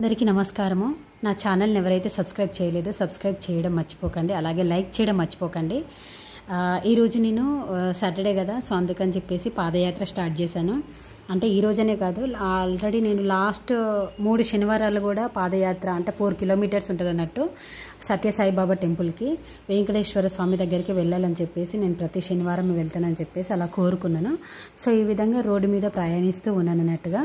అందరికీ నమస్కారము నా ఛానల్ని ఎవరైతే సబ్స్క్రైబ్ చేయలేదో సబ్స్క్రైబ్ చేయడం మర్చిపోకండి అలాగే లైక్ చేయడం మర్చిపోకండి ఆ, ఈరోజు నేను ఆ, సాటర్డే కదా సో అందుకని చెప్పేసి పాదయాత్ర స్టార్ట్ చేశాను అంటే ఈ రోజనే కాదు ఆల్రెడీ నేను లాస్ట్ మూడు శనివారాలు కూడా పాదయాత్ర అంటే ఫోర్ కిలోమీటర్స్ ఉంటుంది అన్నట్టు సత్యసాయిబాబా టెంపుల్కి వెంకటేశ్వర స్వామి దగ్గరికి వెళ్ళాలని చెప్పేసి నేను ప్రతి శనివారం వెళ్తానని చెప్పేసి అలా కోరుకున్నాను సో ఈ విధంగా రోడ్డు మీద ప్రయాణిస్తూ ఉన్నాను అన్నట్టుగా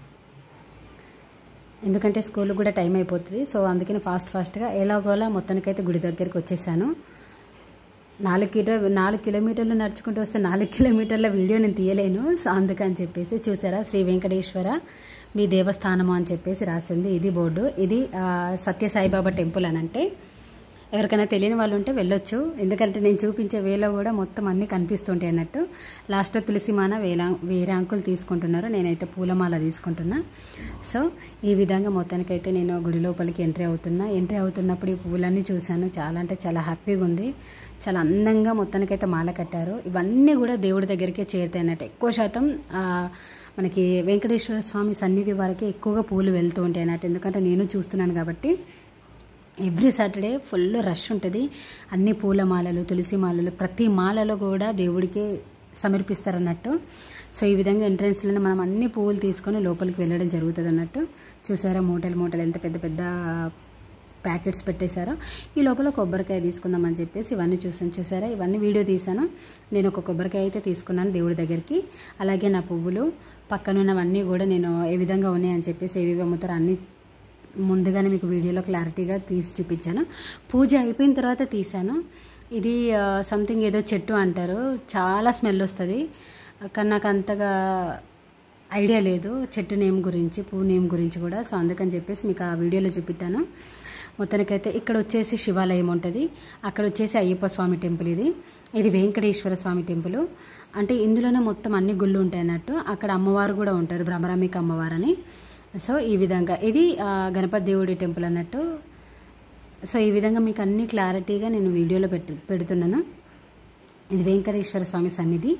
ఎందుకంటే స్కూల్ కూడా టైం అయిపోతుంది సో అందుకని ఫాస్ట్ ఫాస్ట్గా ఎలాగోలా మొత్తానికైతే గుడి దగ్గరికి వచ్చేసాను నాలుగు కిలో నాలుగు కిలోమీటర్లు నడుచుకుంటూ వస్తే నాలుగు కిలోమీటర్ల వీడియో నేను తీయలేను సో అందుకని చెప్పేసి చూసారా శ్రీ వెంకటేశ్వర మీ దేవస్థానము అని చెప్పేసి రాసింది ఇది బోర్డు ఇది ఆ, సత్య సాయిబాబా టెంపుల్ అని అంటే ఎవరికైనా తెలియని వాళ్ళు ఉంటే వెళ్ళొచ్చు ఎందుకంటే నేను చూపించే వేలో కూడా మొత్తం అన్నీ కనిపిస్తుంటాయి అన్నట్టు లాస్ట్లో తులసిమాన వేలా వేరే అంకులు తీసుకుంటున్నారు నేనైతే పూలమాల తీసుకుంటున్నా సో ఈ విధంగా మొత్తానికైతే నేను గుడి లోపలికి ఎంట్రీ అవుతున్నా ఎంట్రీ అవుతున్నప్పుడు ఈ పువ్వులన్నీ చూశాను చాలా అంటే చాలా హ్యాపీగా ఉంది చాలా అందంగా మొత్తానికైతే మాల కట్టారు ఇవన్నీ కూడా దేవుడి దగ్గరికే చేరుతాయి అన్నట్టు ఎక్కువ శాతం ఆ, మనకి వెంకటేశ్వర స్వామి సన్నిధి వరకే ఎక్కువగా పూలు వెళ్తూ ఉంటాయి అన్నట్టు ఎందుకంటే నేను చూస్తున్నాను కాబట్టి ఎవ్రీ సాటర్డే ఫుల్ రష్ ఉంటుంది అన్ని పూల మాలలు తులసి మాలలు ప్రతి మాలలో కూడా దేవుడికే సమర్పిస్తారన్నట్టు సో ఈ విధంగా ఎంట్రన్స్లోనే మనం అన్ని పువ్వులు తీసుకొని లోపలికి వెళ్ళడం జరుగుతుంది అన్నట్టు చూసారా మూటలు మూటలు ఎంత పెద్ద పెద్ద ప్యాకెట్స్ పెట్టేశారో ఈ లోపల కొబ్బరికాయ తీసుకుందామని చెప్పేసి ఇవన్నీ చూసాను చూసారా ఇవన్నీ వీడియో తీశాను నేను ఒక కొబ్బరికాయ అయితే తీసుకున్నాను దేవుడి దగ్గరికి అలాగే నా పువ్వులు పక్కనున్నవన్నీ కూడా నేను ఏ విధంగా ఉన్నాయని చెప్పేసి ఏవి అమ్ముతారో అన్నీ ముందుగానే మీకు వీడియోలో క్లారిటీగా తీసి చూపించాను పూజ అయిపోయిన తర్వాత తీశాను ఇది సంథింగ్ ఏదో చెట్టు అంటారు చాలా స్మెల్ వస్తుంది కానీ నాకు అంతగా ఐడియా లేదు చెట్టు నేమ్ గురించి పువ్వు నేమ్ గురించి కూడా సో అందుకని చెప్పేసి మీకు ఆ వీడియోలో చూపెట్టాను మొత్తానికైతే ఇక్కడ వచ్చేసి శివాలయం ఉంటుంది అక్కడ వచ్చేసి అయ్యప్ప స్వామి టెంపుల్ ఇది ఇది వెంకటేశ్వర స్వామి టెంపుల్ అంటే ఇందులోనే మొత్తం అన్ని గుళ్ళు ఉంటాయి అన్నట్టు అక్కడ అమ్మవారు కూడా ఉంటారు భ్రమరామిక అమ్మవారు అని సో ఈ విధంగా ఇది ఆ, గణపతి దేవుడి టెంపుల్ అన్నట్టు సో ఈ విధంగా మీకు అన్ని క్లారిటీగా నేను వీడియోలో పెట్టు పెడుతున్నాను ఇది వెంకటేశ్వర స్వామి సన్నిధి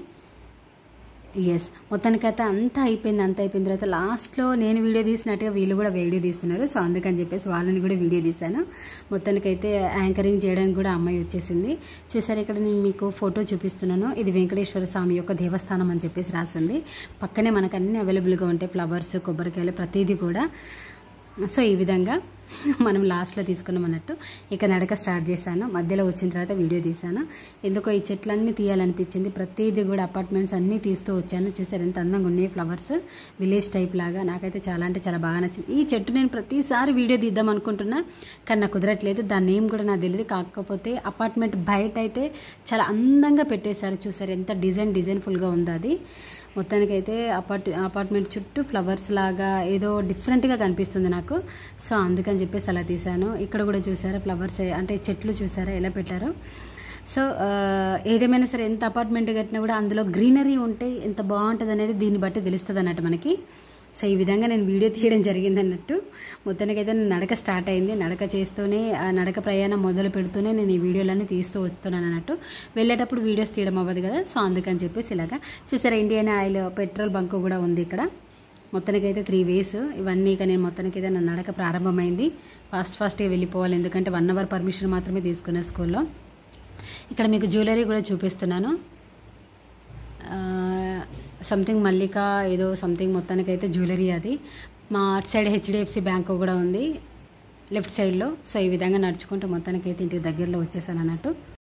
ఎస్ మొత్తానికైతే అంతా అయిపోయింది అంతా అయిపోయిన తర్వాత లాస్ట్లో నేను వీడియో తీసినట్టుగా వీళ్ళు కూడా వీడియో తీస్తున్నారు సో అందుకని చెప్పేసి వాళ్ళని కూడా వీడియో తీశాను మొత్తానికైతే యాంకరింగ్ చేయడానికి కూడా అమ్మాయి వచ్చేసింది చూసారు ఇక్కడ నేను మీకు ఫోటో చూపిస్తున్నాను ఇది వెంకటేశ్వర స్వామి యొక్క దేవస్థానం అని చెప్పేసి రాసింది పక్కనే మనకు అన్ని అవైలబుల్గా ఉంటాయి ఫ్లవర్స్ కొబ్బరికాయలు ప్రతిదీ కూడా సో ఈ విధంగా మనం లాస్ట్లో తీసుకున్నాం అన్నట్టు ఇక నడక స్టార్ట్ చేశాను మధ్యలో వచ్చిన తర్వాత వీడియో తీశాను ఎందుకో ఈ చెట్లన్నీ తీయాలనిపించింది ప్రతిదీ కూడా అపార్ట్మెంట్స్ అన్నీ తీస్తూ వచ్చాను చూసారు ఎంత అందంగా ఉన్నాయి ఫ్లవర్స్ విలేజ్ టైప్ లాగా నాకైతే చాలా అంటే చాలా బాగా నచ్చింది ఈ చెట్టు నేను ప్రతిసారి వీడియో తీద్దాం అనుకుంటున్నా కానీ నాకు కుదరట్లేదు దాని నేమ్ కూడా నాకు తెలియదు కాకపోతే అపార్ట్మెంట్ బయట అయితే చాలా అందంగా పెట్టేశారు చూసారు ఎంత డిజైన్ డిజైన్ఫుల్గా ఉందో అది మొత్తానికైతే అపార్ట్ అపార్ట్మెంట్ చుట్టూ ఫ్లవర్స్ లాగా ఏదో డిఫరెంట్గా కనిపిస్తుంది నాకు సో అందుకని చెప్పేసి అలా తీశాను ఇక్కడ కూడా చూసారా ఫ్లవర్స్ అంటే చెట్లు చూసారా ఎలా పెట్టారో సో ఆ, ఏదేమైనా సరే ఎంత అపార్ట్మెంట్ కట్టినా కూడా అందులో గ్రీనరీ ఉంటే ఎంత బాగుంటుంది అనేది దీన్ని బట్టి తెలుస్తుంది అన్నట్టు మనకి సో ఈ విధంగా నేను వీడియో తీయడం జరిగింది అన్నట్టు మొత్తానికైతే నేను నడక స్టార్ట్ అయింది నడక చేస్తూనే ఆ నడక ప్రయాణం మొదలు పెడుతూనే నేను ఈ వీడియోలన్నీ తీస్తూ వస్తున్నాను అన్నట్టు వెళ్ళేటప్పుడు వీడియోస్ తీయడం అవ్వదు కదా సో అందుకని చెప్పేసి ఇలాగా చూసారా ఇండియన్ ఆయిల్ పెట్రోల్ బంక్ కూడా ఉంది ఇక్కడ మొత్తానికైతే త్రీ వేస్ ఇవన్నీ ఇక నేను మొత్తానికైతే నా నడక ప్రారంభమైంది ఫాస్ట్ ఫాస్ట్గా వెళ్ళిపోవాలి ఎందుకంటే వన్ అవర్ పర్మిషన్ మాత్రమే తీసుకున్నా స్కూల్లో ఇక్కడ మీకు జ్యువెలరీ కూడా చూపిస్తున్నాను సంథింగ్ మల్లిక ఏదో సంథింగ్ మొత్తానికైతే జ్యువెలరీ అది మా అటు సైడ్ హెచ్డిఎఫ్సి బ్యాంక్ కూడా ఉంది లెఫ్ట్ సైడ్లో సో ఈ విధంగా నడుచుకుంటూ మొత్తానికైతే ఇంటికి దగ్గరలో వచ్చేసాను అన్నట్టు